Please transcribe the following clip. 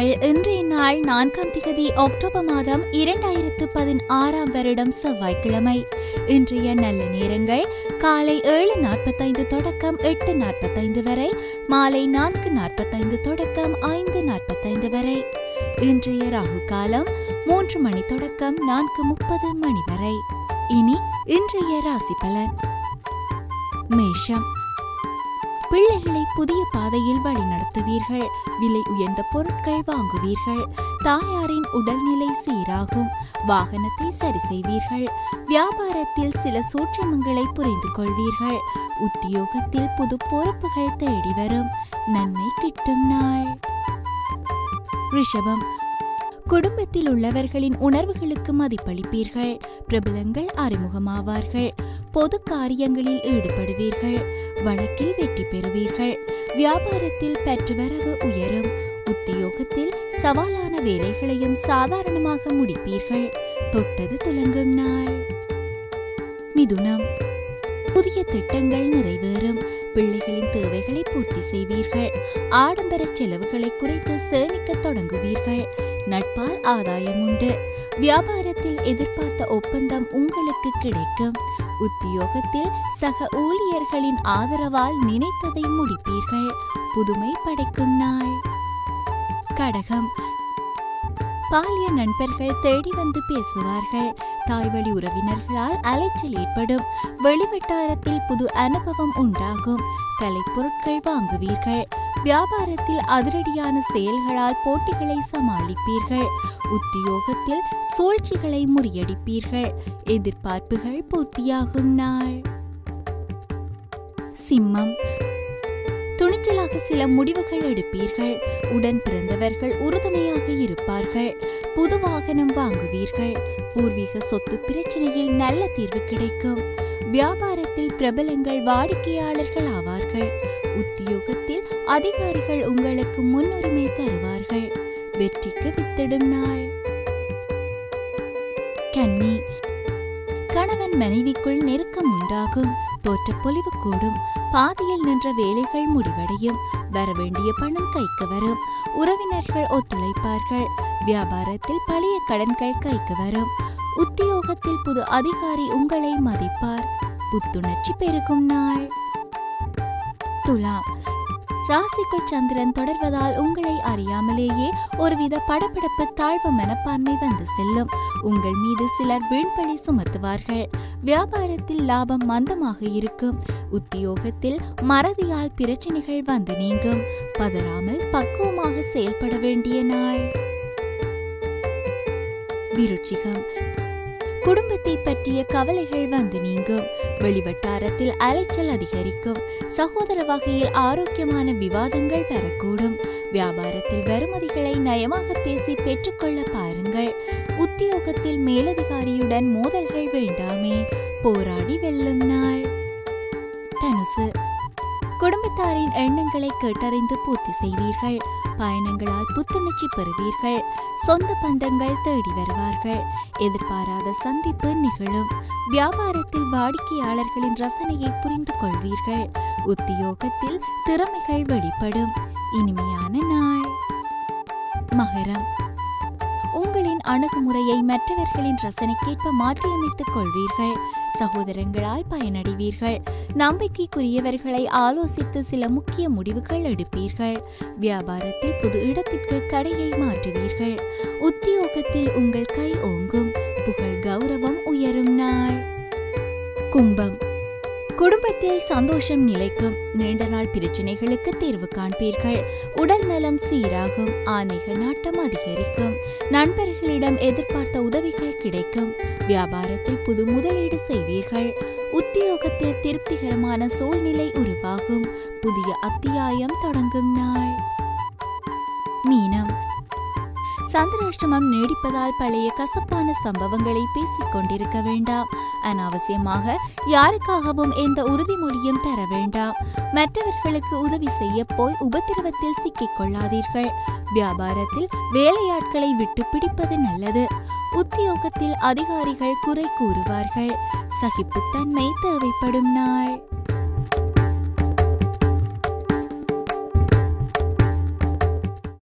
நேயர்கள் இன்றைய நாள் நான்காம் திகதி அக்டோபர் மாதம் இரண்டாயிரத்து பதினாறாம் வருடம் செவ்வாய்க்கிழமை இன்றைய நல்ல நேரங்கள் காலை ஏழு நாற்பத்தைந்து தொடக்கம் எட்டு நாற்பத்தைந்து வரை மாலை நான்கு நாற்பத்தைந்து தொடக்கம் ஐந்து நாற்பத்தைந்து வரை இன்றைய ராகு காலம் மூன்று மணி தொடக்கம் நான்கு முப்பது மணி வரை இனி இன்றைய ராசி பலன் மேஷம் பிள்ளைகளை புதிய பாதையில் வழிநடத்துவீர்கள் விலை உயர்ந்த பொருட்கள் வாங்குவீர்கள் தாயாரின் உடல்நிலை சீராகும் வாகனத்தை சரி செய்வீர்கள் வியாபாரத்தில் சில சூட்சமங்களை புரிந்து கொள்வீர்கள் உத்தியோகத்தில் புது பொறுப்புகள் தேடி வரும் நன்மை கிட்டும் நாள் ரிஷபம் குடும்பத்தில் உள்ளவர்களின் உணர்வுகளுக்கு மதிப்பளிப்பீர்கள் பிரபலங்கள் அறிமுகமாவார்கள் பொது காரியங்களில் ஈடுபடுவீர்கள் வழக்கில் வெற்றி பெறுவீர்கள் வியாபாரத்தில் பெற்றுவரவு உயரும் உத்தியோகத்தில் சவாலான வேலைகளையும் சாதாரணமாக முடிப்பீர்கள் தொட்டது துலங்கும் நாள் மிதுனம் புதிய திட்டங்கள் நிறைவேறும் பிள்ளைகளின் தேவைகளை பூர்த்தி செய்வீர்கள் ஆடம்பர செலவுகளை குறைத்து சேமிக்க தொடங்குவீர்கள் நட்பால் ஆதாயம் உண்டு வியாபாரத்தில் எதிர்பார்த்த ஒப்பந்தம் உங்களுக்கு கிடைக்கும் உத்தியோகத்தில் சக ஊழியர்களின் ஆதரவால் நினைத்ததை முடிப்பீர்கள் புதுமை படைக்கும் நாள் கடகம் பாலிய நண்பர்கள் தேடி வந்து பேசுவார்கள் தாய்வழி உறவினர்களால் அலைச்சல் ஏற்படும் வெளிவட்டாரத்தில் புது அனுபவம் உண்டாகும் கலைப்பொருட்கள் வாங்குவீர்கள் வியாபாரத்தில் அதிரடியான செயல்களால் போட்டிகளை சமாளிப்பீர்கள் உத்தியோகத்தில் சூழ்ச்சிகளை முறியடிப்பீர்கள் எதிர்பார்ப்புகள் பூர்த்தியாகும் நாள் சிம்மம் துணிச்சலாக சில முடிவுகள் எடுப்பீர்கள் உடன் பிறந்தவர்கள் உறுதுணையாக இருப்பார்கள் புது வாகனம் வாங்குவீர்கள் பூர்வீக சொத்து பிரச்சனையில் நல்ல தீர்வு கிடைக்கும் வியாபாரத்தில் பிரபலங்கள் வாடிக்கையாளர்கள் ஆவார்கள் உத்தியோகத்தில் அதிகாரிகள் உங்களுக்கு முன்னுரிமை தருவார்கள் வெற்றிக்கு வித்திடும் நாள் கன்னி கணவன் மனைவிக்குள் நெருக்கம் உண்டாகும் தோற்றப்பொலிவு கூடும் பாதியில் நின்ற வேலைகள் முடிவடையும் வரவேண்டிய பணம் கைக்கு வரும் உறவினர்கள் ஒத்துழைப்பார்கள் வியாபாரத்தில் பழைய கடன்கள் கைக்கு வரும் உத்தியோகத்தில் புது அதிகாரி உங்களை மதிப்பார் புத்துணர்ச்சி பெருகும் நாள் துலாம் ராசிக்குள் சந்திரன் தொடர்வதால் உங்களை அறியாமலேயே ஒருவித படபடப்பு தாழ்வு மனப்பான்மை வந்து செல்லும் உங்கள் மீது சிலர் வீண்பழி சுமத்துவார்கள் வியாபாரத்தில் லாபம் மந்தமாக இருக்கும் உத்தியோகத்தில் மறதியால் பிரச்சனைகள் வந்து நீங்கும் பதறாமல் பக்குவமாக செயல்பட வேண்டிய நாள் விருட்சிகம் குடும்பத்தை பற்றிய கவலைகள் வந்து நீங்கும் வெளிவட்டாரத்தில் அலைச்சல் அதிகரிக்கும் சகோதர வகையில் ஆரோக்கியமான விவாதங்கள் வரக்கூடும் வியாபாரத்தில் வருமதிகளை நயமாக பேசி பெற்றுக்கொள்ள பாருங்கள் உத்தியோகத்தில் மேலதிகாரியுடன் மோதல்கள் வேண்டாமே போராடி வெல்லும் நாள் தனுசு குடும்பத்தாரின் எண்ணங்களை கேட்டறிந்து பூர்த்தி செய்வீர்கள் பயணங்களால் புத்துணர்ச்சி பெறுவீர்கள் சொந்த பந்தங்கள் தேடி வருவார்கள் எதிர்பாராத சந்திப்பு நிகழும் வியாபாரத்தில் வாடிக்கையாளர்களின் ரசனையை புரிந்து கொள்வீர்கள் உத்தியோகத்தில் திறமைகள் வெளிப்படும் இனிமையான நாள் மகரம் உங்களின் அணுகுமுறையை மற்றவர்களின் ரசனைக்கேற்ப மாற்றியமைத்துக் கொள்வீர்கள் சகோதரங்களால் பயனடைவீர்கள் நம்பிக்கைக்குரியவர்களை ஆலோசித்து சில முக்கிய முடிவுகள் எடுப்பீர்கள் வியாபாரத்தில் புது இடத்திற்கு கடையை மாற்றுவீர்கள் உத்தியோகத்தில் உங்கள் கை ஓங்கும் புகழ் கௌரவம் உயரும் நாள் கும்பம் குடும்பத்தில் சந்தோஷம் நிலைக்கும் நீண்ட நாள் பிரச்சனைகளுக்கு தீர்வு காண்பீர்கள் உடல் நலம் சீராகும் ஆன்மீக நாட்டம் அதிகரிக்கும் நண்பர்களிடம் எதிர்பார்த்த உதவிகள் கிடைக்கும் வியாபாரத்தில் புது முதலீடு செய்வீர்கள் உத்தியோகத்தில் திருப்திகரமான சூழ்நிலை உருவாகும் புதிய அத்தியாயம் தொடங்கும் நாள் மீனம் சந்திராஷ்டமம் நீடிப்பதால் பழைய கசப்பான சம்பவங்களை பேசிக் கொண்டிருக்க வேண்டாம் அனாவசியமாக யாருக்காகவும் எந்த உறுதிமொழியும் தர வேண்டாம் மற்றவர்களுக்கு உதவி செய்ய போய் உபத்திரவத்தில் சிக்கிக் கொள்ளாதீர்கள் வியாபாரத்தில் வேலையாட்களை விட்டு பிடிப்பது நல்லது உத்தியோகத்தில் அதிகாரிகள் குறை கூறுவார்கள் சகிப்புத்தன்மை தேவைப்படும் நாள்